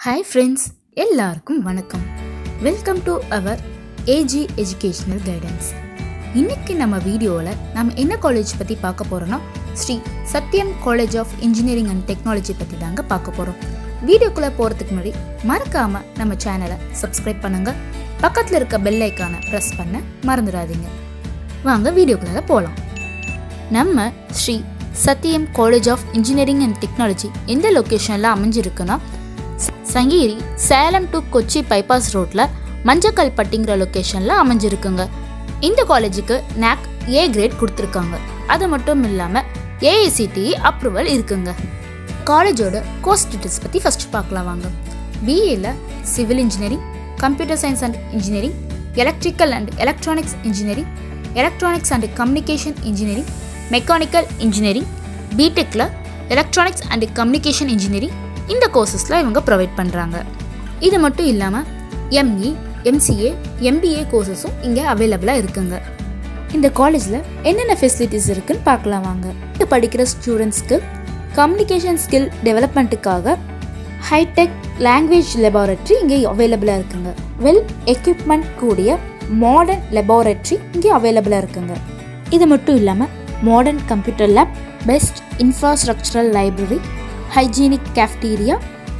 hi friends எல்லாருக்கும் வணக்கம் welcome to our AG educational guidance இன்னைக்கு நம்ம வீடியோவில் நம்ம என்ன காலேஜ் பற்றி பார்க்க போகிறோன்னா Sri Sathyam college of engineering and technology பற்றி தாங்க பார்க்க போகிறோம் வீடியோக்குள்ளே போகிறதுக்கு முன்னாடி மறக்காமல் நம்ம சேனலை சப்ஸ்கிரைப் பண்ணுங்கள் பக்கத்தில் இருக்க பெல் ஐக்கானை ப்ரெஸ் பண்ண மறந்துடாதீங்க வாங்க வீடியோக்குள்ளே போகலாம் நம்ம Sri Sathyam college of engineering and technology எந்த லொக்கேஷனில் அமைஞ்சிருக்குன்னா ச- சங்ககிரி சேலம் டு கொச்சி பைபாஸ் ரோட்டில் மஞ்சக்கல்பட்டிங்கிற லொக்கேஷனில் அமைஞ்சிருக்குங்க இந்த காலேஜுக்கு நாக் ஏ கிரேட் கொடுத்துருக்காங்க அது மட்டும் இல்லாமல் ஏஐசிடிஇ அப்ரூவல் இருக்குங்க காலேஜோட கோர்ஸ் டீட்டெயில்ஸ் பற்றி ஃபஸ்ட்டு பார்க்கலாம் வாங்க பிஏல civil engineering computer science and engineering electrical and electronics engineering electronics and communication engineering mechanical engineering பிடெக்கில் எலக்ட்ரானிக்ஸ் அண்ட் கம்யூனிகேஷன் இன்ஜினியரிங் இந்த கோர்சஸில் இவங்க ப்ரொவைட் பண்ணுறாங்க இது மட்டும் இல்லாமல் எம்இ எம்சிஏ எம்பிஏ கோர்சஸும் இங்கே அவைலபிளாக இருக்குங்க இந்த காலேஜில் என்னென்ன ஃபெசிலிட்டிஸ் இருக்குன்னு பார்க்கலாம் வாங்க இங்க படிக்கிற ஸ்டூடெண்ட்ஸ்க்கு கம்யூனிகேஷன் ஸ்கில் டெவலப்மெண்ட்டுக்காக ஹைடெக் லாங்குவேஜ் லெபார்ட்டரி இங்கே அவைலபிளாக இருக்குங்க வெல் எக்யூப்மெண்ட் கூடிய மாடர்ன் லெபார்ட்டரி இங்கே அவைலபிளாக இருக்குங்க இது மட்டும் இல்லாமல் modern computer lab best infrastructural library hygienic cafeteria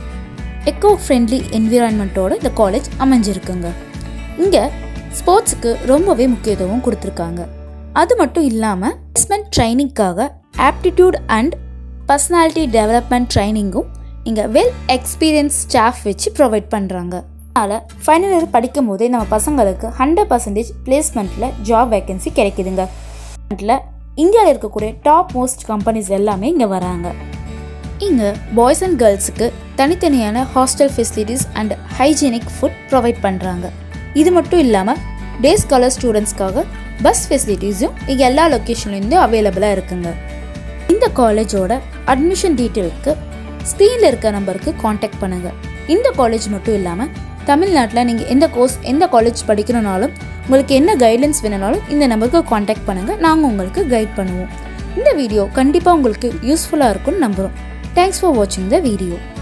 eco friendly என்விரான்மெண்ட்டோட இந்த காலேஜ் அமைஞ்சிருக்குங்க இங்கே ஸ்போர்ட்ஸுக்கு ரொம்பவே முக்கியத்துவம் கொடுத்துருக்காங்க அது மட்டும் இல்லாமல் பிளேஸ்மெண்ட் ட்ரைனிங்காக ஆப்டிடியூட் அண்ட் பர்சனாலிட்டி டெவலப்மெண்ட் ட்ரைனிங்கும் இங்கே வெல் எக்ஸ்பீரியன்ஸ் ஸ்டாஃப் வச்சு ப்ரொவைட் பண்ணுறாங்க அதனால் ஃபைனல் இயர் படிக்கும் போதே நம்ம பசங்களுக்கு ஹண்ட்ரட் பர்சன்டேஜ் பிளேஸ்மெண்ட்டில் ஜாப் வேகன்சி கிடைக்குதுங்க இந்தியாவில் இருக்கக்கூடிய டாப் மோஸ்ட் கம்பெனிஸ் எல்லாமே இங்கே வராங்க இங்கே பாய்ஸ் அண்ட் கேர்ள்ஸுக்கு தனித்தனியான hostel facilities and hygienic food provide பண்ணுறாங்க இது மட்டும் இல்லாமல் டே ஸ்காலர் ஸ்டூடெண்ட்ஸ்க்காக பஸ் ஃபெசிலிட்டிஸும் இங்கே எல்லா லொக்கேஷன்லேருந்தும் அவைலபிளாக இருக்குங்க இந்த காலேஜோட அட்மிஷன் டீட்டெயிலுக்கு ஸ்க்ரீனில் இருக்க நம்பருக்கு காண்டாக்ட் பண்ணுங்கள் இந்த காலேஜ் மட்டும் இல்லாமல் தமிழ்நாட்டில் நீங்கள் எந்த கோர்ஸ் எந்த காலேஜ் படிக்கணும்னாலும் உங்களுக்கு என்ன கைட்லைன்ஸ் வேணும்னாலும் இந்த நம்பருக்கு காண்டாக்ட் பண்ணுங்கள் நாங்கள் உங்களுக்கு கைட் பண்ணுவோம் இந்த வீடியோ கண்டிப்பாக உங்களுக்கு யூஸ்ஃபுல்லாக இருக்கும்னு நம்புகிறோம் தேங்க்ஸ் ஃபார் வாட்சிங் த வீடியோ